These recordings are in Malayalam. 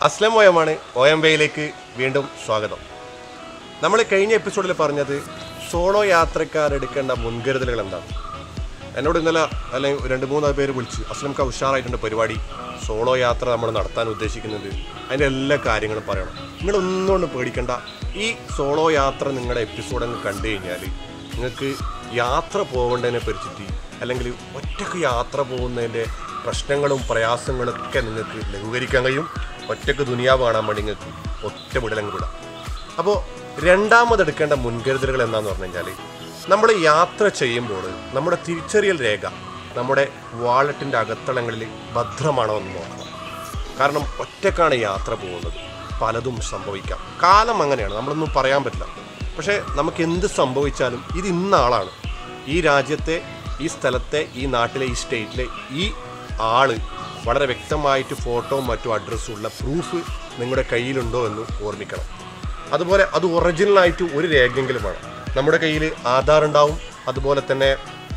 അസ്ലം ഓയമാണ് ഒ എം വയിലേക്ക് വീണ്ടും സ്വാഗതം നമ്മൾ കഴിഞ്ഞ എപ്പിസോഡിൽ പറഞ്ഞത് സോളോ യാത്രക്കാരെടുക്കേണ്ട മുൻകരുതലുകൾ എന്താണ് എന്നോട് ഇന്നലെ അല്ലെങ്കിൽ രണ്ട് മൂന്ന് പേര് വിളിച്ച് അസ്ലംക്ക് ഉഷാറായിട്ടുണ്ട് പരിപാടി സോളോ യാത്ര നമ്മൾ നടത്താൻ ഉദ്ദേശിക്കുന്നത് അതിൻ്റെ എല്ലാ കാര്യങ്ങളും പറയണം നിങ്ങളൊന്നും കൊണ്ട് പേടിക്കണ്ട ഈ സോളോ യാത്ര നിങ്ങളുടെ എപ്പിസോഡ് അങ്ങ് കണ്ടു കഴിഞ്ഞാൽ നിങ്ങൾക്ക് യാത്ര പോകേണ്ടതിനെ പറ്റിയിട്ട് അല്ലെങ്കിൽ ഒറ്റയ്ക്ക് യാത്ര പോകുന്നതിൻ്റെ പ്രശ്നങ്ങളും പ്രയാസങ്ങളും ഒക്കെ നിങ്ങൾക്ക് ലഘൂകരിക്കാൻ കഴിയും ഒറ്റയ്ക്ക് ദുനിയാവ് കാണാൻ വേണ്ടി നിങ്ങൾക്ക് ഒറ്റ വിടലങ്ങ് വിടാം അപ്പോൾ രണ്ടാമത് എടുക്കേണ്ട മുൻകരുതലുകൾ എന്താന്ന് പറഞ്ഞു കഴിഞ്ഞാൽ നമ്മൾ യാത്ര ചെയ്യുമ്പോൾ നമ്മുടെ തിരിച്ചറിയൽ രേഖ നമ്മുടെ വാളറ്റിൻ്റെ അകത്തളങ്ങളിൽ ഭദ്രമാണോ എന്ന് നോക്കണം കാരണം ഒറ്റക്കാണ് യാത്ര പോകുന്നത് പലതും സംഭവിക്കാം കാലം അങ്ങനെയാണ് നമ്മളൊന്നും പറയാൻ പറ്റില്ല പക്ഷേ നമുക്ക് എന്ത് സംഭവിച്ചാലും ഇത് ഇന്ന ആളാണ് ഈ രാജ്യത്തെ ഈ സ്ഥലത്തെ ഈ നാട്ടിലെ ഈ സ്റ്റേറ്റിലെ ഈ ആള് വളരെ വ്യക്തമായിട്ട് ഫോട്ടോയും മറ്റും അഡ്രസ്സും ഉള്ള പ്രൂഫ് നിങ്ങളുടെ കയ്യിലുണ്ടോ എന്ന് ഓർമ്മിക്കണം അതുപോലെ അത് ഒറിജിനലായിട്ട് ഒരു രേഖയെങ്കിലും വേണം നമ്മുടെ കയ്യിൽ ആധാർ ഉണ്ടാവും അതുപോലെ തന്നെ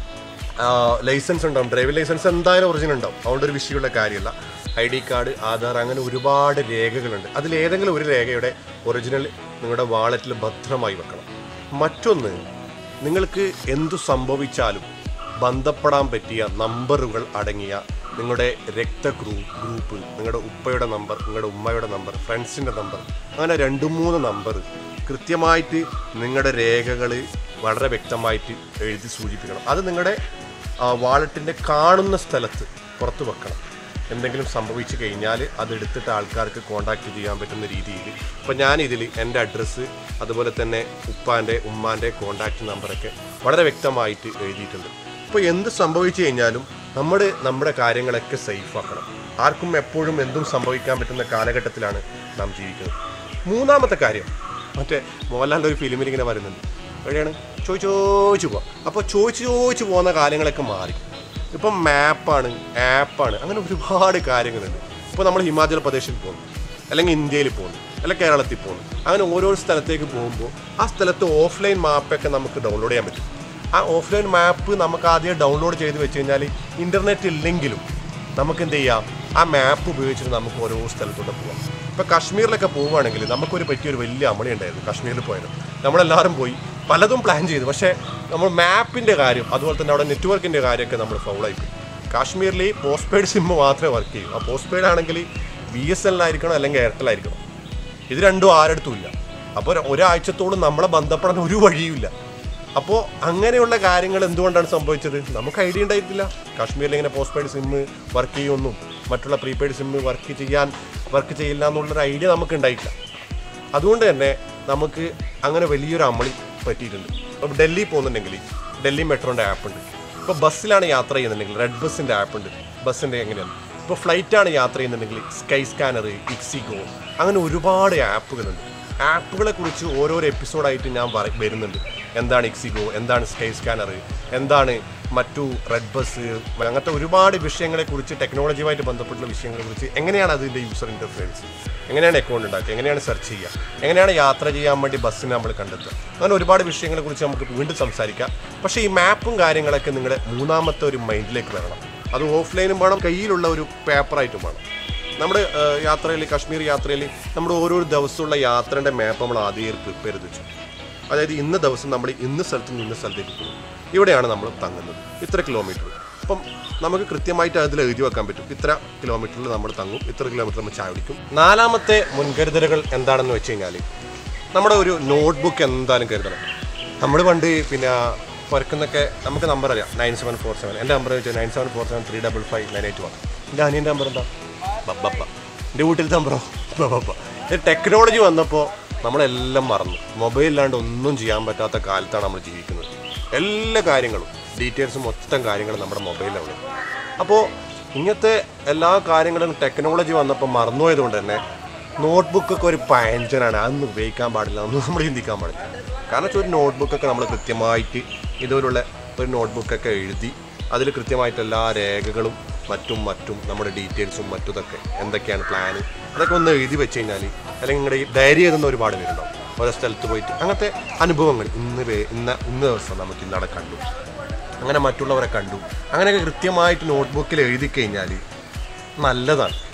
ലൈസൻസ് ഉണ്ടാവും ഡ്രൈവിംഗ് ലൈസൻസ് എന്തായാലും ഒറിജിനൽ ഉണ്ടാവും അതുകൊണ്ട് ഒരു വിഷയമുള്ള കാര്യമല്ല ഐ ഡി കാർഡ് ആധാർ അങ്ങനെ ഒരുപാട് രേഖകളുണ്ട് അതിൽ ഏതെങ്കിലും ഒരു രേഖയുടെ ഒറിജിനൽ നിങ്ങളുടെ വാളറ്റിൽ ഭദ്രമായി വെക്കണം മറ്റൊന്ന് നിങ്ങൾക്ക് എന്തു സംഭവിച്ചാലും ബന്ധപ്പെടാൻ പറ്റിയ നമ്പറുകൾ അടങ്ങിയ നിങ്ങളുടെ രക്ത ഗ്രൂ ഗ്രൂപ്പ് നിങ്ങളുടെ ഉപ്പയുടെ നമ്പർ നിങ്ങളുടെ ഉമ്മയുടെ നമ്പർ ഫ്രണ്ട്സിൻ്റെ നമ്പർ അങ്ങനെ രണ്ട് മൂന്ന് നമ്പർ കൃത്യമായിട്ട് നിങ്ങളുടെ രേഖകൾ വളരെ വ്യക്തമായിട്ട് എഴുതി സൂചിപ്പിക്കണം അത് നിങ്ങളുടെ വാളറ്റിൻ്റെ കാണുന്ന സ്ഥലത്ത് പുറത്ത് വെക്കണം എന്തെങ്കിലും സംഭവിച്ചു കഴിഞ്ഞാൽ അത് എടുത്തിട്ട് ആൾക്കാർക്ക് കോണ്ടാക്ട് ചെയ്യാൻ പറ്റുന്ന രീതിയിൽ ഇപ്പോൾ ഞാനിതിൽ എൻ്റെ അഡ്രസ്സ് അതുപോലെ തന്നെ ഉപ്പാൻ്റെ ഉമ്മാൻ്റെ കോണ്ടാക്ട് നമ്പറൊക്കെ വളരെ വ്യക്തമായിട്ട് എഴുതിയിട്ടുണ്ട് ഇപ്പോൾ എന്ത് സംഭവിച്ചു കഴിഞ്ഞാലും നമ്മൾ നമ്മുടെ കാര്യങ്ങളൊക്കെ സേഫ് ആക്കണം ആർക്കും എപ്പോഴും എന്തും സംഭവിക്കാൻ പറ്റുന്ന കാലഘട്ടത്തിലാണ് നാം ജീവിക്കുന്നത് മൂന്നാമത്തെ കാര്യം മറ്റേ മോഹൻലാലിൻ്റെ ഒരു ഫിലിമിൽ ഇങ്ങനെ വരുന്നുണ്ട് എവിടെയാണ് ചോദിച്ചു ചോദിച്ചു പോവാം അപ്പോൾ ചോദിച്ചു ചോദിച്ചു പോകുന്ന കാര്യങ്ങളൊക്കെ മാറി ഇപ്പം മാപ്പാണ് ആപ്പാണ് അങ്ങനെ ഒരുപാട് കാര്യങ്ങളുണ്ട് ഇപ്പോൾ നമ്മൾ ഹിമാചൽ പ്രദേശിൽ പോകുന്നു അല്ലെങ്കിൽ ഇന്ത്യയിൽ പോകുന്നു അല്ലെങ്കിൽ കേരളത്തിൽ പോകുന്നു അങ്ങനെ ഓരോ സ്ഥലത്തേക്ക് പോകുമ്പോൾ ആ സ്ഥലത്ത് ഓഫ്ലൈൻ മാപ്പൊക്കെ നമുക്ക് ഡൗൺലോഡ് ചെയ്യാൻ പറ്റും ആ ഓഫ്ലൈൻ മാപ്പ് നമുക്ക് ആദ്യം ഡൗൺലോഡ് ചെയ്ത് വെച്ച് കഴിഞ്ഞാൽ ഇൻ്റർനെറ്റ് ഇല്ലെങ്കിലും നമുക്ക് എന്ത് ചെയ്യാം ആ മാപ്പ് ഉപയോഗിച്ചിട്ട് നമുക്ക് ഓരോ സ്ഥലത്തൂടെ പോവാം ഇപ്പോൾ കാശ്മീരിലൊക്കെ പോവുകയാണെങ്കിൽ നമുക്കൊരു പറ്റിയൊരു വലിയ അമളി ഉണ്ടായിരുന്നു കാശ്മീരിൽ പോയത് നമ്മളെല്ലാവരും പോയി പലതും പ്ലാൻ ചെയ്തു പക്ഷേ നമ്മൾ മാപ്പിൻ്റെ കാര്യം അതുപോലെ തന്നെ അവിടെ നെറ്റ്വർക്കിൻ്റെ കാര്യമൊക്കെ നമ്മൾ ഫൗളായി പോയി കാശ്മീരിൽ പോസ്റ്റ് പെയ്ഡ് സിം മാത്രമേ വർക്ക് ചെയ്യൂ ആ പോസ്റ്റ് പെയ്ഡ് ആണെങ്കിൽ ബി എസ് എൽ ആയിരിക്കണം അല്ലെങ്കിൽ എയർടെൽ ആയിരിക്കണം ഇത് രണ്ടും ആരടുത്തും ഇല്ല അപ്പോൾ ഒരാഴ്ചത്തോളം നമ്മളെ ബന്ധപ്പെടാൻ ഒരു വഴിയുമില്ല അപ്പോൾ അങ്ങനെയുള്ള കാര്യങ്ങൾ എന്തുകൊണ്ടാണ് സംഭവിച്ചത് നമുക്ക് ഐഡിയ ഉണ്ടായിട്ടില്ല കാശ്മീരിൽ ഇങ്ങനെ പോസ്റ്റ് പെയ്ഡ് സിം വർക്ക് ചെയ്യുമെന്നും മറ്റുള്ള പ്രീപെയ്ഡ് സിം വർക്ക് ചെയ്യാൻ വർക്ക് ചെയ്യില്ല എന്നുള്ളൊരു ഐഡിയ നമുക്ക് ഉണ്ടായിട്ടില്ല അതുകൊണ്ട് തന്നെ നമുക്ക് അങ്ങനെ വലിയൊരു അമളി പറ്റിയിട്ടുണ്ട് ഇപ്പോൾ ഡൽഹി പോകുന്നുണ്ടെങ്കിൽ ഡൽഹി മെട്രോൻ്റെ ആപ്പ് ഉണ്ട് ഇപ്പോൾ ബസ്സിലാണ് യാത്ര ചെയ്യുന്നുണ്ടെങ്കിൽ റെഡ് ബസ്സിൻ്റെ ആപ്പ് ഉണ്ട് ബസ്സിൻ്റെ എങ്ങനെയാണ് ഇപ്പോൾ ഫ്ലൈറ്റാണ് യാത്ര ചെയ്യുന്നുണ്ടെങ്കിൽ സ്കൈ സ്കാനർ ഇക്സിഗോ അങ്ങനെ ഒരുപാട് ആപ്പുകളുണ്ട് ആപ്പുകളെ കുറിച്ച് ഓരോരോ എപ്പിസോഡായിട്ട് ഞാൻ പറ വരുന്നുണ്ട് എന്താണ് ഇക്സിഗോ എന്താണ് സ്കൈ സ്കാനർ എന്താണ് മറ്റു റെഡ് ബസ് അങ്ങനത്തെ ഒരുപാട് വിഷയങ്ങളെ കുറിച്ച് ടെക്നോളജിയുമായിട്ട് ബന്ധപ്പെട്ടുള്ള വിഷയങ്ങളെ കുറിച്ച് എങ്ങനെയാണ് അതിൻ്റെ യൂസർ ഇൻ്റർഫറൻസ് എങ്ങനെയാണ് അക്കൗണ്ട് ഉണ്ടാക്കുക എങ്ങനെയാണ് സെർച്ച് ചെയ്യുക എങ്ങനെയാണ് യാത്ര ചെയ്യാൻ വേണ്ടി ബസ്സിനെ നമ്മൾ കണ്ടെത്തുക അങ്ങനെ ഒരുപാട് വിഷയങ്ങളെ കുറിച്ച് നമുക്ക് വീണ്ടും സംസാരിക്കാം പക്ഷേ ഈ മാപ്പും കാര്യങ്ങളൊക്കെ നിങ്ങളുടെ മൂന്നാമത്തെ ഒരു മൈൻഡിലേക്ക് വരണം അത് ഓഫ്ലൈനും വേണം കയ്യിലുള്ള ഒരു പേപ്പറായിട്ടും വേണം നമ്മുടെ യാത്രയിൽ കാശ്മീർ യാത്രയിൽ നമ്മുടെ ഓരോ ദിവസമുള്ള യാത്രയുടെ മാപ്പ് നമ്മൾ ആദ്യം പ്രിപ്പയർ ചെയ്ത് വെച്ചു അതായത് ഇന്ന ദിവസം നമ്മൾ ഇന്ന സ്ഥലത്ത് നിന്ന് ഇന്ന സ്ഥലത്തേക്ക് പോകും ഇവിടെയാണ് നമ്മൾ തങ്ങുന്നത് ഇത്ര കിലോമീറ്റർ അപ്പം നമുക്ക് കൃത്യമായിട്ട് അതിൽ എഴുതി വെക്കാൻ പറ്റും ഇത്ര കിലോമീറ്ററിൽ നമ്മൾ തങ്ങും ഇത്ര കിലോമീറ്റർ നമ്മൾ ചായ കുടിക്കും നാലാമത്തെ മുൻകരുതലുകൾ എന്താണെന്ന് വെച്ച് കഴിഞ്ഞാൽ നമ്മുടെ ഒരു നോട്ട്ബുക്ക് എന്തായാലും കരുതണം നമ്മൾ പണ്ട് പിന്നെ പുറക്കുന്നൊക്കെ നമുക്ക് നമ്പർ അറിയാം നയൻ സെവൻ ഫോർ സെവൻ എൻ്റെ നമ്പർ വെച്ചാൽ nine seven four seven three double five nine eight one എൻ്റെ അനിയൻ്റെ നമ്പർ എന്താ ബബ്ബ എൻ്റെ വീട്ടിലത്തെ നമ്പറോ ബബ്ബ ഇത് ടെക്നോളജി വന്നപ്പോൾ നമ്മളെല്ലാം മറന്നു മൊബൈലില്ലാണ്ട് ഒന്നും ചെയ്യാൻ പറ്റാത്ത കാലത്താണ് നമ്മൾ ജീവിക്കുന്നത് എല്ലാ കാര്യങ്ങളും ഡീറ്റെയിൽസ് മൊത്തം കാര്യങ്ങളും നമ്മുടെ മൊബൈലിലാണ് അപ്പോൾ ഇങ്ങനത്തെ എല്ലാ കാര്യങ്ങളും ടെക്നോളജി വന്നപ്പോൾ മറന്നുപോയത് കൊണ്ട് തന്നെ നോട്ട്ബുക്കൊക്കെ ഒരു പയഞ്ചനാണ് അതൊന്നും ഉപയോഗിക്കാൻ പാടില്ല അതൊന്നും നമ്മൾ ചിന്തിക്കാൻ പാടില്ല കാരണം വെച്ചാൽ ഒരു നോട്ട്ബുക്കൊക്കെ നമ്മൾ കൃത്യമായിട്ട് ഇതുപോലുള്ള ഒരു നോട്ട്ബുക്കൊക്കെ എഴുതി അതിൽ കൃത്യമായിട്ട് എല്ലാ രേഖകളും മറ്റും മറ്റും നമ്മുടെ ഡീറ്റെയിൽസും മറ്റുതൊക്കെ എന്തൊക്കെയാണ് പ്ലാന് അതൊക്കെ ഒന്ന് എഴുതി വെച്ച് കഴിഞ്ഞാൽ അല്ലെങ്കിൽ നിങ്ങളുടെ ഈ ഡയറി എഴുതുന്ന ഒരുപാട് പേരുണ്ടാവും ഓരോ സ്ഥലത്ത് പോയിട്ട് അങ്ങനത്തെ അനുഭവങ്ങൾ ഇന്ന് വേ- ഇന്ന ഇന്ന ദിവസം നമുക്ക് ഇന്നവിടെ കണ്ടു അങ്ങനെ മറ്റുള്ളവരെ കണ്ടു അങ്ങനെയൊക്കെ കൃത്യമായിട്ട് നോട്ട്ബുക്കിൽ എഴുതി കഴിഞ്ഞാൽ നല്ലതാണ്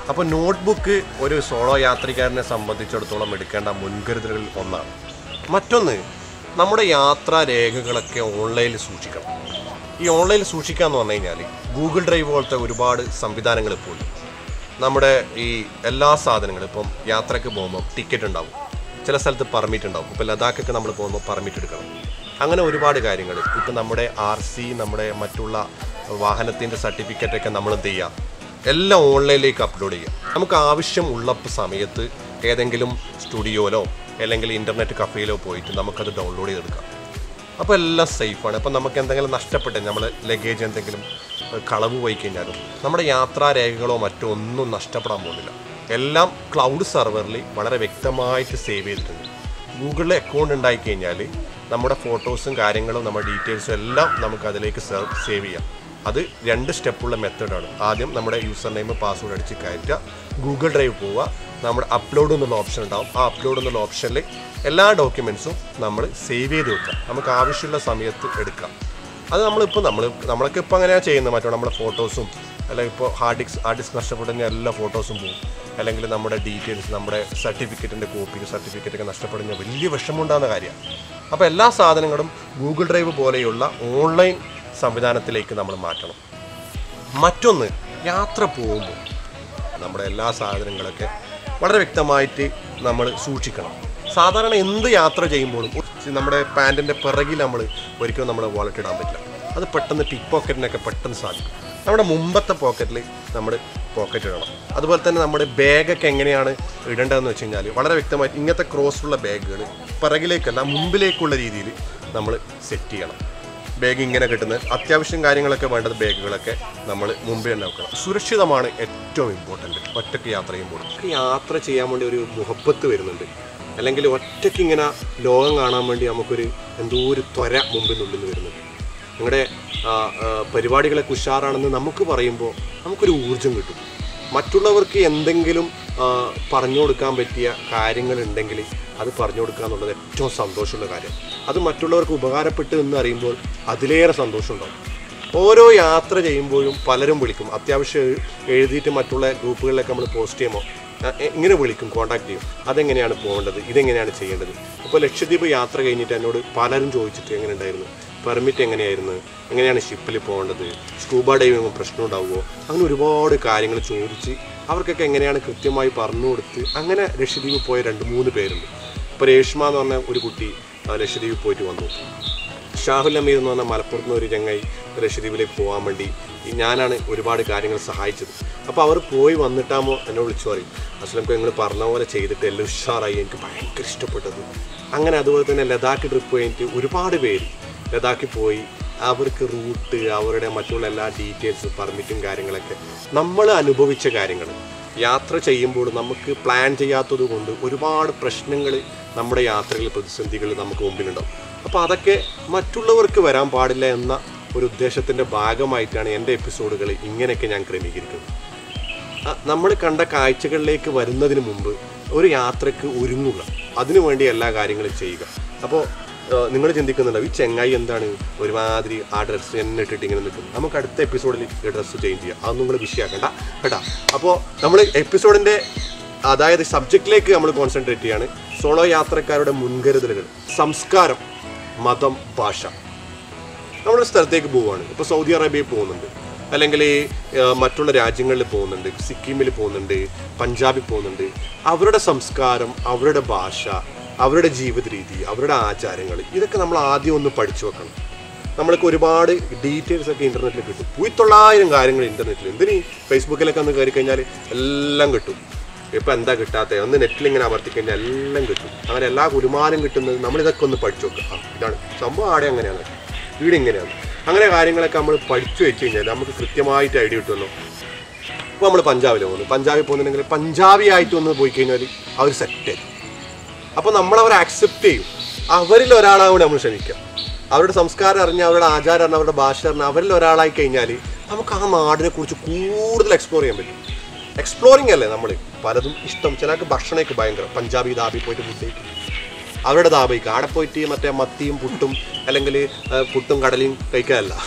അപ്പോൾ നോട്ട്ബുക്ക് ഒരു സോളോ യാത്രികരനെ സംബന്ധിച്ചിടത്തോളം എടുക്കേണ്ട മുൻകരുതലുകളിൽ ഒന്നാണ് മറ്റൊന്ന് നമ്മുടെ യാത്രാ രേഖകളൊക്കെ ഓൺലൈനിൽ സൂക്ഷിക്കണം ഈ ഓൺലൈനിൽ സൂക്ഷിക്കുക എന്ന് പറഞ്ഞു കഴിഞ്ഞാൽ ഗൂഗിൾ ഡ്രൈവ് പോലത്തെ ഒരുപാട് സംവിധാനങ്ങൾ ഇപ്പോൾ ഉണ്ട് നമ്മുടെ ഈ എല്ലാ സാധനങ്ങളും ഇപ്പം യാത്രയ്ക്ക് പോകുമ്പോൾ ടിക്കറ്റ് ഉണ്ടാവും ചില സ്ഥലത്ത് പെർമിറ്റ് ഉണ്ടാവും ഇപ്പോൾ ലഡാക്കൊക്കെ നമ്മൾ പോകുമ്പോൾ പെർമിറ്റ് എടുക്കണം അങ്ങനെ ഒരുപാട് കാര്യങ്ങൾ ഇപ്പം നമ്മുടെ ആർ സി നമ്മുടെ മറ്റുള്ള വാഹനത്തിൻ്റെ സർട്ടിഫിക്കറ്റൊക്കെ നമ്മൾ എന്ത് ചെയ്യുക എല്ലാം ഓൺലൈനിലേക്ക് അപ്ലോഡ് ചെയ്യുക നമുക്ക് ആവശ്യം ഉള്ള സമയത്ത് ഏതെങ്കിലും സ്റ്റുഡിയോയിലോ അല്ലെങ്കിൽ ഇൻ്റർനെറ്റ് കഫേയിലോ പോയിട്ട് നമുക്കത് ഡൗൺലോഡ് ചെയ്തെടുക്കാം അപ്പോൾ എല്ലാം സേഫാണ് അപ്പോൾ നമുക്ക് എന്തെങ്കിലും നഷ്ടപ്പെട്ട് നമ്മൾ ലഗേജ് എന്തെങ്കിലും ഏഹ്, കളവ് പോയി കഴിഞ്ഞാലും നമ്മുടെ യാത്രാ രേഖകളോ മറ്റോ ഒന്നും നഷ്ടപ്പെടാൻ പോകുന്നില്ല എല്ലാം ക്ലൗഡ് സെർവറിൽ വളരെ വ്യക്തമായിട്ട് സേവ് ചെയ്തിട്ടുണ്ട് ഗൂഗിളിൽ അക്കൗണ്ട് ഉണ്ടായി കഴിഞ്ഞാൽ നമ്മുടെ ഫോട്ടോസും കാര്യങ്ങളും നമ്മുടെ ഡീറ്റെയിൽസും എല്ലാം നമുക്ക് അതിലേക്ക് സേവ് ചെയ്യാം അത് രണ്ട് സ്റ്റെപ്പുള്ള മെത്തേഡാണ് ആദ്യം നമ്മുടെ യൂസർ നെയിം പാസ്വേഡ് അടിച്ച് കയറ്റുക ഗൂഗിൾ ഡ്രൈവ് പോവുക നമ്മുടെ അപ്ലോഡ് എന്നുള്ള ഓപ്ഷൻ ഉണ്ടാവും ആ അപ്ലോഡ് എന്നുള്ള ഓപ്ഷനിൽ എല്ലാ ഡോക്യുമെൻസും നമ്മൾ സേവ് ചെയ്ത് വെക്കാം നമുക്ക് ആവശ്യമുള്ള സമയത്ത് എടുക്കാം അത് നമ്മളിപ്പോൾ നമ്മൾ നമ്മളൊക്കെ ഇപ്പോൾ അങ്ങനെയാണ് ചെയ്യുന്നത് മറ്റോ നമ്മുടെ ഫോട്ടോസും അല്ലെങ്കിൽ ഇപ്പോൾ ഹാർഡ് ഡിസ്ക് ഹാർഡ് ഡിസ്ക് നഷ്ടപ്പെടുന്ന എല്ലാ ഫോട്ടോസും പോകും അല്ലെങ്കിൽ നമ്മുടെ ഡീറ്റെയിൽസ് നമ്മുടെ സർട്ടിഫിക്കറ്റിൻ്റെ കോപ്പി സർട്ടിഫിക്കറ്റൊക്കെ നഷ്ടപ്പെടുന്ന വലിയ വിഷമമുണ്ടാകുന്ന കാര്യമാണ് അപ്പോൾ എല്ലാ സാധനങ്ങളും ഗൂഗിൾ ഡ്രൈവ് പോലെയുള്ള ഓൺലൈൻ സംവിധാനത്തിലേക്ക് നമ്മൾ മാറ്റണം മറ്റൊന്ന് യാത്ര പോകുമ്പോൾ നമ്മുടെ എല്ലാ സാധനങ്ങളൊക്കെ വളരെ വ്യക്തമായിട്ട് നമ്മൾ സൂക്ഷിക്കണം സാധാരണ എന്ത് യാത്ര ചെയ്യുമ്പോഴും നമ്മുടെ പാൻറ്റിൻ്റെ പിറകിൽ നമ്മൾ ഒരിക്കലും നമ്മുടെ വാലറ്റ് ഇടാൻ പറ്റില്ല അത് പെട്ടെന്ന് പിക്ക് പോക്കറ്റിനൊക്കെ പെട്ടെന്ന് സാധിക്കും നമ്മുടെ മുമ്പത്തെ പോക്കറ്റിൽ നമ്മൾ പോക്കറ്റ് ഇടണം അതുപോലെ തന്നെ നമ്മുടെ ബാഗൊക്കെ എങ്ങനെയാണ് ഇടേണ്ടതെന്ന് വെച്ച് കഴിഞ്ഞാൽ വളരെ വ്യക്തമായിട്ട് ഇങ്ങനത്തെ ക്രോസുള്ള ബാഗുകൾ പിറകിലേക്കല്ല മുമ്പിലേക്കുള്ള രീതിയിൽ നമ്മൾ സെറ്റ് ചെയ്യണം ബാഗ് ഇങ്ങനെ കിട്ടുന്നത് അത്യാവശ്യം കാര്യങ്ങളൊക്കെ വേണ്ടത് ബാഗുകളൊക്കെ നമ്മൾ മുമ്പേ തന്നെ വെക്കണം സുരക്ഷിതമാണ് ഏറ്റവും ഇമ്പോർട്ടൻറ്റ് ഒറ്റയ്ക്ക് യാത്ര ചെയ്യുമ്പോൾ ഈ യാത്ര ചെയ്യാൻ വേണ്ടി ഒരു മുഹബത്ത് വരുന്നുണ്ട് അല്ലെങ്കിൽ ഒറ്റയ്ക്ക് ഇങ്ങനെ ലോകം കാണാൻ വേണ്ടി നമുക്കൊരു എന്തോ ഒരു ത്വര മുമ്പിൽ നിന്നുള്ളിൽ വരുന്നുണ്ട് നിങ്ങളുടെ പരിപാടികളൊക്കെ ഉഷാറാണെന്ന് നമുക്ക് പറയുമ്പോൾ നമുക്കൊരു ഊർജം കിട്ടും മറ്റുള്ളവർക്ക് എന്തെങ്കിലും ആ, പറഞ്ഞു കൊടുക്കാൻ പറ്റിയ കാര്യങ്ങളുണ്ടെങ്കിൽ അത് പറഞ്ഞു കൊടുക്കുക എന്നുള്ളത് ഏറ്റവും സന്തോഷമുള്ള കാര്യം അത് മറ്റുള്ളവർക്ക് ഉപകാരപ്പെട്ടു എന്ന് അറിയുമ്പോൾ അതിലേറെ സന്തോഷം ഉണ്ടാവും ഓരോ യാത്ര ചെയ്യുമ്പോഴും പലരും വിളിക്കും അത്യാവശ്യം എഴു- എഴുതിയിട്ട് മറ്റുള്ള ഗ്രൂപ്പുകളിലൊക്കെ നമ്മൾ പോസ്റ്റ് ചെയ്യുമ്പോൾ ആ, എ- ഇങ്ങനെ വിളിക്കും കോൺടാക്ട് ചെയ്യും അതെങ്ങനെയാണ് പോകേണ്ടത് ഇതെങ്ങനെയാണ് ചെയ്യേണ്ടത് ഇപ്പോൾ ലക്ഷദ്വീപ് യാത്ര കഴിഞ്ഞിട്ട് എന്നോട് പലരും ചോദിച്ചിട്ട് എങ്ങനെ ഉണ്ടായിരുന്നു പെർമിറ്റ് എങ്ങനെയായിരുന്നു എങ്ങനെയാണ് ഷിപ്പിൽ പോകേണ്ടത് സ്കൂബ ഡൈവിംഗ് പ്രശ്നം ഉണ്ടാവുമോ അങ്ങനെ ഒരുപാട് കാര്യങ്ങൾ ചോദിച്ച് അവർക്കൊക്കെ എങ്ങനെയാണ് കൃത്യമായി പറഞ്ഞു കൊടുത്ത് അങ്ങനെ ലക്ഷദ്വീപ് പോയ രണ്ട് മൂന്ന് പേരുണ്ട് ഇപ്പോൾ രേഷ്മ എന്ന് പറഞ്ഞ ഒരു കുട്ടി ആ, ലക്ഷദ്വീപിൽ പോയിട്ട് വന്നു ഷാഹുൽ അമീർ എന്ന് പറഞ്ഞ മലപ്പുറത്ത് നിന്ന് ഒരു ചങ്ങായി ലക്ഷദ്വീപിലേക്ക് പോകാൻ വേണ്ടി ഈ ഞാനാണ് ഒരുപാട് കാര്യങ്ങൾ സഹായിച്ചത് അപ്പോൾ അവർ പോയി വന്നിട്ടാകുമ്പോൾ എന്നോട് വിളിച്ചു പറയും അസ്ലംക്ക് നിങ്ങൾ പറഞ്ഞ പോലെ ചെയ്തിട്ട് എല്ലാം ഉഷാറായി എനിക്ക് ഭയങ്കര ഇഷ്ടപ്പെട്ടത് അങ്ങനെ അതുപോലെ തന്നെ ലഡാക്ക് ട്രിപ്പ് കഴിഞ്ഞിട്ട് ഒരുപാട് പേര് ലഡാക്കിൽ പോയി അവർക്ക് റൂട്ട് അവരുടെ മറ്റുള്ള എല്ലാ ഡീറ്റെയിൽസ് പെർമിറ്റും കാര്യങ്ങളൊക്കെ നമ്മൾ അനുഭവിച്ച കാര്യങ്ങൾ യാത്ര ചെയ്യുമ്പോൾ നമുക്ക് പ്ലാൻ ചെയ്യാത്തത് കൊണ്ട് ഒരുപാട് പ്രശ്നങ്ങൾ നമ്മുടെ യാത്രകളിൽ പ്രതിസന്ധികൾ നമുക്ക് മുമ്പിലുണ്ടാവും അപ്പോൾ അതൊക്കെ മറ്റുള്ളവർക്ക് വരാൻ പാടില്ല എന്ന ഒരു ഉദ്ദേശത്തിൻ്റെ ഭാഗമായിട്ടാണ് എൻ്റെ എപ്പിസോഡുകൾ ഇങ്ങനെയൊക്കെ ഞാൻ ക്രമീകരിക്കുന്നത് നമ്മൾ കണ്ട കാഴ്ചകളിലേക്ക് വരുന്നതിന് മുമ്പ് ഒരു യാത്രയ്ക്ക് ഒരുങ്ങുക അതിനുവേണ്ടി എല്ലാ കാര്യങ്ങളും ചെയ്യുക അപ്പോൾ നിങ്ങൾ ചിന്തിക്കുന്നുണ്ടാവും ഈ ചെങ്ങായി എന്താണ് ഒരുമാതിരി ആ ഡ്രസ്സ് എന്നെ ഇട്ടിട്ട് ഇങ്ങനെ നിൽക്കും നമുക്ക് അടുത്ത എപ്പിസോഡിൽ ഈ ഡ്രസ്സ് ചേഞ്ച് ചെയ്യാം അതൊന്നും നിങ്ങൾ വിഷയമാക്കണ്ട കേട്ടാ അപ്പോൾ നമ്മൾ എപ്പിസോഡിൻ്റെ അതായത് സബ്ജക്റ്റിലേക്ക് നമ്മൾ കോൺസെൻട്രേറ്റ് ചെയ്യാണ് സോളോ യാത്രക്കാരുടെ മുൻകരുതലുകൾ സംസ്കാരം മതം ഭാഷ നമ്മളൊരു സ്ഥലത്തേക്ക് പോവുകയാണ് ഇപ്പോൾ സൗദി അറേബ്യയിൽ പോകുന്നുണ്ട് അല്ലെങ്കിൽ ഏഹ്, മറ്റുള്ള രാജ്യങ്ങളിൽ പോകുന്നുണ്ട് സിക്കിമിൽ പോകുന്നുണ്ട് പഞ്ചാബിൽ പോകുന്നുണ്ട് അവരുടെ സംസ്കാരം അവരുടെ ഭാഷ അവരുടെ ജീവിത രീതി അവരുടെ ആചാരങ്ങൾ ഇതൊക്കെ നമ്മൾ ആദ്യം ഒന്ന് പഠിച്ചു വെക്കണം നമ്മൾക്ക് ഒരുപാട് ഡീറ്റെയിൽസ് ഒക്കെ ഇന്റർനെറ്റിൽ കിട്ടും പൂത്തൊള്ളായിരം കാര്യങ്ങൾ ഇന്റർനെറ്റിൽ എന്തിന് ഫേസ്ബുക്കിലൊക്കെ ഒന്ന് കയറി കഴിഞ്ഞാൽ എല്ലാം കിട്ടും ഇപ്പം എന്താ കിട്ടാത്തത് ഒന്ന് നെറ്റിൽ ഇങ്ങനെ അമർത്തി കഴിഞ്ഞാൽ എല്ലാം കിട്ടും അങ്ങനെ എല്ലാ കുരുമാനം കിട്ടുന്നത് നമ്മളിതൊക്കെ ഒന്ന് പഠിച്ചു വെക്കുക ആ ഇതാണ് സംഭവം ആടെ അങ്ങനെയാണ് വീട് ഇങ്ങനെയാണ് അങ്ങനെ കാര്യങ്ങളൊക്കെ നമ്മൾ പഠിച്ചു വെച്ച് കഴിഞ്ഞാൽ നമുക്ക് കൃത്യമായിട്ട് ഐഡിയ കിട്ടുമല്ലോ ഇപ്പോൾ നമ്മൾ പഞ്ചാബിൽ പോകുന്നു പഞ്ചാബിൽ പോകുന്നുണ്ടെങ്കിൽ പഞ്ചാബി ആയിട്ട് ഒന്ന് പോയി കഴിഞ്ഞാൽ അവർ സെറ്റ് അപ്പോൾ നമ്മളവരെ അക്സെപ്റ്റ് ചെയ്യും അവരിൽ ഒരാളാവും നമ്മൾ ക്ഷമിക്കുക അവരുടെ സംസ്കാരം അറിഞ്ഞ് അവരുടെ ആചാരം അറിഞ്ഞ് അവരുടെ ഭാഷ അറിഞ്ഞ് അവരിൽ ഒരാളായി കഴിഞ്ഞാൽ നമുക്ക് ആ നാടിനെ കുറിച്ച് കൂടുതൽ എക്സ്പ്ലോർ ചെയ്യാൻ പറ്റും എക്സ്പ്ലോറിംഗ് അല്ലേ നമ്മൾ പലതും ഇഷ്ടം ചിലർക്ക് ഭക്ഷണമൊക്കെ ഭയങ്കര പഞ്ചാബി ദാബി പോയിട്ട് ഫുഡ് കഴിക്കും അവരുടെ ദാബയ്ക്ക് അവിടെ പോയിട്ട് മറ്റേ മത്തിയും പുട്ടും അല്ലെങ്കിൽ ആ, പുട്ടും കടലയും കഴിക്കാനല്ല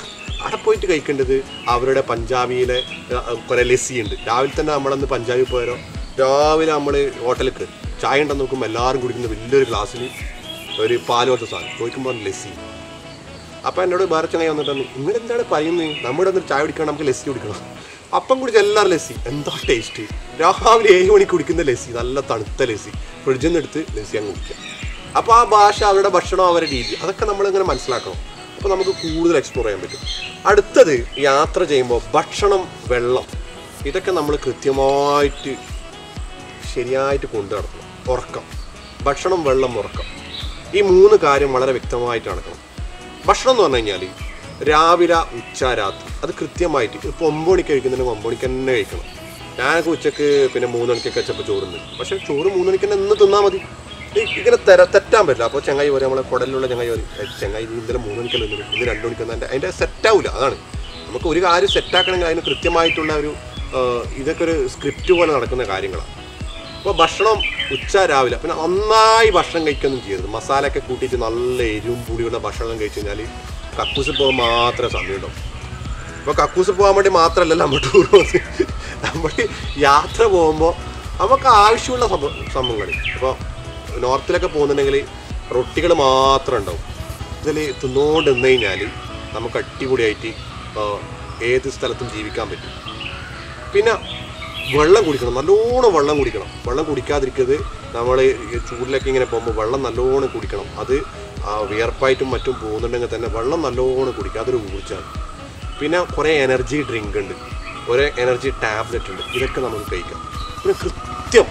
അവിടെ പോയിട്ട് കഴിക്കേണ്ടത് അവരുടെ പഞ്ചാബിയിലെ കുറേ ലസ്സി ഉണ്ട് രാവിലെ തന്നെ നമ്മളന്ന് പഞ്ചാബിൽ പോയാലോ രാവിലെ നമ്മൾ ഹോട്ടലിൽ കയറി ചായ ഉണ്ടെന്ന് നോക്കുമ്പോൾ എല്ലാവരും കുടിക്കുന്ന വലിയൊരു ഗ്ലാസ്സിൽ ഒരു പാൽ പോലത്തെ സാധനം ചോദിക്കുമ്പോൾ ലസ്സി അപ്പം എന്നോട് വേറെ ചങ്ങായി വന്നിട്ട് പറഞ്ഞു നിങ്ങൾ എന്താണ് പറയുന്നത് നമ്മുടെ ഒന്ന് ചായ കുടിക്കണം നമുക്ക് ലസ്സി കുടിക്കണം അപ്പം കുടിച്ച് എല്ലാവരും ലസ്സി എന്താ ടേസ്റ്റ് രാവിലെ ഏഴ് മണിക്ക് കുടിക്കുന്ന ലസ്സി നല്ല തണുത്ത ലസ്സി ഫ്രിഡ്ജിൽ നിന്ന് എടുത്ത് ലസ്സി അങ്ങ് കുടിക്കാം അപ്പോൾ ആ ഭാഷ അവരുടെ ഭക്ഷണം അവരുടെ രീതി അതൊക്കെ നമ്മളിങ്ങനെ മനസ്സിലാക്കണം അപ്പോൾ നമുക്ക് കൂടുതൽ എക്സ്പ്ലോർ ചെയ്യാൻ പറ്റും അടുത്തത് യാത്ര ചെയ്യുമ്പോൾ ഭക്ഷണം വെള്ളം ഇതൊക്കെ നമ്മൾ കൃത്യമായിട്ട് ശരിയായിട്ട് കൊണ്ടു നടക്കണം ഉറക്കം ഭക്ഷണം വെള്ളം ഉറക്കം ഈ മൂന്ന് കാര്യം വളരെ വ്യക്തമായിട്ട് നടക്കണം ഭക്ഷണം എന്ന് പറഞ്ഞു കഴിഞ്ഞാൽ രാവിലെ ഉച്ച രാത്രി അത് കൃത്യമായിട്ട് ഇപ്പോൾ ഒമ്പത് മണിക്ക് കഴിക്കുന്നുണ്ടെങ്കിൽ ഒമ്പത് മണിക്ക് തന്നെ കഴിക്കണം ഞാനൊക്കെ ഉച്ചക്ക് പിന്നെ മൂന്ന് മണിക്കൊക്കെ വെച്ചപ്പോൾ ചോറുണ്ട് പക്ഷേ ചോറ് മൂന്ന് മണിക്ക് തന്നെ എന്ന് തിന്നാൽ മതി ഈ- ഇങ്ങനെ തെര തെറ്റാൻ പറ്റില്ല അപ്പോൾ ചങ്ങായി പറയും നമ്മളെ കുടലിലുള്ള ചങ്ങായി പറയും "ഏയ് ചങ്ങായി നീ ഇന്നലെ മൂന്ന് മണിക്കല്ല നിന്നത് ഇന്ന് രണ്ട് മണിക്കൊന്നും എൻ്റെ അതിൻ്റെ സെറ്റാവില്ല അതാണ് നമുക്ക് ഒരു കാര്യം സെറ്റാക്കണമെങ്കിൽ അതിന് കൃത്യമായിട്ടുള്ള ഒരു ആ, ഇതൊക്കെ ഒരു സ്ക്രിപ്റ്റ് പോലെ നടക്കുന്ന കാര്യങ്ങളാണ് അപ്പോൾ ഭക്ഷണം ഉച്ച രാവിലെ പിന്നെ നന്നായി ഭക്ഷണം കഴിക്കൊന്നും ചെയ്യരുത് മസാലയൊക്കെ കൂട്ടിയിട്ട് നല്ല എരിവും പുളിയുള്ള ഭക്ഷണം കഴിച്ചു കഴിഞ്ഞാൽ കക്കൂസിൽ പോകാൻ മാത്രമേ സമയമുണ്ടാവും ഇപ്പോൾ കക്കൂസിൽ പോകാൻ വേണ്ടി മാത്രമല്ലല്ലോ നമ്മൾ ടൂർ പോകുന്നത് നമ്മൾ യാത്ര പോകുമ്പോൾ നമുക്ക് ആവശ്യമുള്ള സംഭവ സംഭവങ്ങൾ ഇപ്പോൾ നോർത്തിലൊക്കെ പോകുന്നുണ്ടെങ്കിൽ റൊട്ടികൾ മാത്രം ഉണ്ടാവും ഇതിൽ തിന്നുകൊണ്ട് നിന്ന് കഴിഞ്ഞാൽ നമുക്ക് അടിപൊളിയായിട്ട് ആ, ഏത് സ്ഥലത്തും ജീവിക്കാൻ പറ്റും പിന്നെ വെള്ളം കുടിക്കണം നല്ലോണം വെള്ളം കുടിക്കണം വെള്ളം കുടിക്കാതിരിക്കരുത് നമ്മൾ ചൂടിലൊക്കെ ഇങ്ങനെ പോകുമ്പോൾ വെള്ളം നല്ലോണം കുടിക്കണം അത് ആ വിയർപ്പായിട്ടും മറ്റും പോകുന്നുണ്ടെങ്കിൽ തന്നെ വെള്ളം നല്ലോണം കുടിക്കുക അതൊരു ഊർജ്ജമാണ് പിന്നെ കുറേ എനർജി ഡ്രിങ്ക് ഉണ്ട് കുറേ എനർജി ടാബ്ലറ്റ് ഉണ്ട് ഇതൊക്കെ നമുക്ക് കഴിക്കാം പിന്നെ കൃത്യം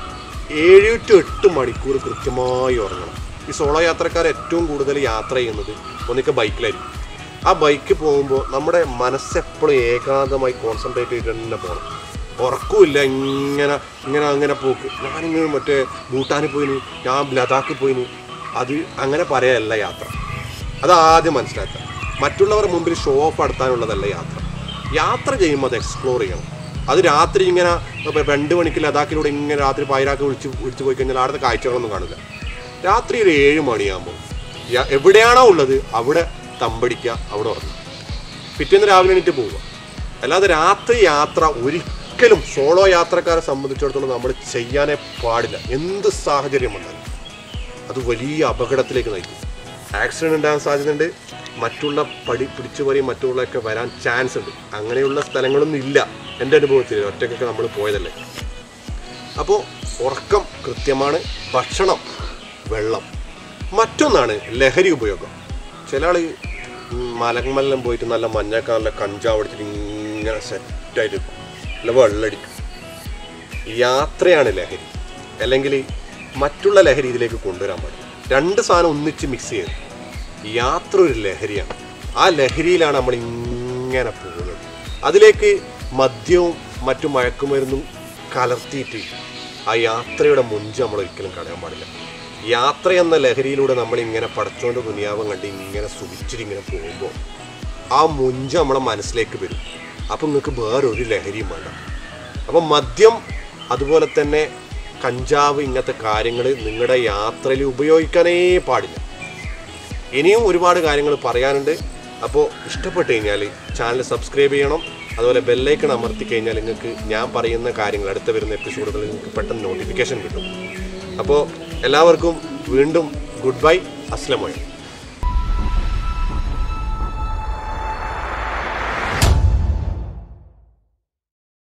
ഏഴ് ടു എട്ട് മണിക്കൂർ കൃത്യമായി ഉറങ്ങണം ഈ സോളോ യാത്രക്കാർ ഏറ്റവും കൂടുതൽ യാത്ര ചെയ്യുന്നത് ഒന്നിക്കെ ബൈക്കിലായിരിക്കും ആ ബൈക്ക് പോകുമ്പോൾ നമ്മുടെ മനസ്സെപ്പോഴും ഏകാന്തമായി കോൺസെൻട്രേറ്റ് ചെയ്തിട്ട് തന്നെ പോകണം ഉറക്കമില്ല ഇങ്ങനെ ഇങ്ങനെ അങ്ങനെ പോക്ക് ഞാനിങ്ങനെ മറ്റേ ഭൂട്ടാനിൽ പോയിന് ഞാൻ ലഡാക്കിൽ പോയിന് അത് അങ്ങനെ പറയല്ല യാത്ര അത് ആദ്യം മനസ്സിലാക്കുക മറ്റുള്ളവർ മുമ്പിൽ ഷോ ഓഫ് നടത്താനുള്ളതല്ല യാത്ര യാത്ര ചെയ്യുമ്പോൾ അത് എക്സ്പ്ലോർ ചെയ്യണം അത് രാത്രി ഇങ്ങനെ ഇപ്പൊ രണ്ട് മണിക്ക് ലഡാക്കിലൂടെ ഇങ്ങനെ രാത്രി പായരാക്ക് വിളിച്ച് വിളിച്ച് പോയി കഴിഞ്ഞാൽ അവിടുത്തെ കാഴ്ചകളൊന്നും കാണില്ല രാത്രി ഒരു ഏഴ് മണിയാകുമ്പോൾ യ- എവിടെയാണോ ഉള്ളത് അവിടെ തമ്പടിക്കുക അവിടെ ഉറങ്ങുക പിറ്റേന്ന് രാവിലെ എണീറ്റ് പോവുക അല്ലാതെ രാത്രി യാത്ര ഒരിക്കലും സോളോ യാത്രക്കാരെ സംബന്ധിച്ചിടത്തോളം നമ്മൾ ചെയ്യാനേ പാടില്ല എന്ത് സാഹചര്യം വന്നാലും അത് വലിയ അപകടത്തിലേക്ക് നയിക്കും ആക്സിഡന്റ് ഉണ്ടാകാൻ സാധ്യതയുണ്ട് മറ്റുള്ള പടി പിടിച്ചു പറയും മറ്റുള്ളതൊക്കെ വരാൻ ചാൻസ് ഉണ്ട് അങ്ങനെയുള്ള സ്ഥലങ്ങളൊന്നും ഇല്ല എൻ്റെ അനുഭവത്തിൽ ഒറ്റയ്ക്കൊക്കെ നമ്മൾ പോയതല്ലേ അപ്പോൾ ഉറക്കം കൃത്യമാണ് ഭക്ഷണം വെള്ളം മറ്റൊന്നാണ് ലഹരി ഉപയോഗം ചില ആൾ മലങ്ങമല്ലം പോയിട്ട് നല്ല മഞ്ഞക്കാലിലെ കഞ്ചാവ് അടിച്ചിട്ട് ഇങ്ങനെ സെറ്റായിട്ട് നല്ല വെള്ളടിക്കും യാത്രയാണ് ലഹരി അല്ലെങ്കിൽ മറ്റുള്ള ലഹരി ഇതിലേക്ക് കൊണ്ടുവരാൻ പാടില്ല രണ്ട് സാധനം ഒന്നിച്ച് മിക്സ് ചെയ്ത് യാത്ര ഒരു ലഹരിയാണ് ആ ലഹരിയിലാണ് നമ്മൾ ഇങ്ങനെ പോകുന്നത് അതിലേക്ക് മദ്യവും മറ്റു മയക്കുമരുന്നും കലർത്തിയിട്ട് ആ യാത്രയുടെ മുഞ്ച് നമ്മൾ ഒരിക്കലും കളയാൻ പാടില്ല യാത്ര എന്ന ലഹരിയിലൂടെ നമ്മൾ ഇങ്ങനെ പടച്ചോണ്ട് ദുനിയാവം കണ്ട് ഇങ്ങനെ സുഖിച്ചിട്ടിങ്ങനെ പോകുമ്പോൾ ആ മുഞ്ച് നമ്മളെ മനസ്സിലേക്ക് വരും അപ്പം നിങ്ങൾക്ക് വേറൊരു ലഹരിയും വേണ്ട അപ്പം മദ്യം അതുപോലെ തന്നെ കഞ്ചാവ് ഇങ്ങനത്തെ കാര്യങ്ങൾ നിങ്ങളുടെ യാത്രയിൽ ഉപയോഗിക്കാനേ പാടില്ല ഇനിയും ഒരുപാട് കാര്യങ്ങൾ പറയാനുണ്ട് അപ്പോൾ ഇഷ്ടപ്പെട്ട് കഴിഞ്ഞാൽ ചാനൽ സബ്സ്ക്രൈബ് ചെയ്യണം അതുപോലെ ബെല്ലൈക്കൺ അമർത്തി കഴിഞ്ഞാൽ നിങ്ങൾക്ക് ഞാൻ പറയുന്ന കാര്യങ്ങൾ അടുത്ത വരുന്ന എപ്പിസോഡുകൾ നിങ്ങൾക്ക് പെട്ടെന്ന് നോട്ടിഫിക്കേഷൻ കിട്ടും അപ്പോൾ എല്ലാവർക്കും വീണ്ടും ഗുഡ് ബൈ അസ്ലമോയം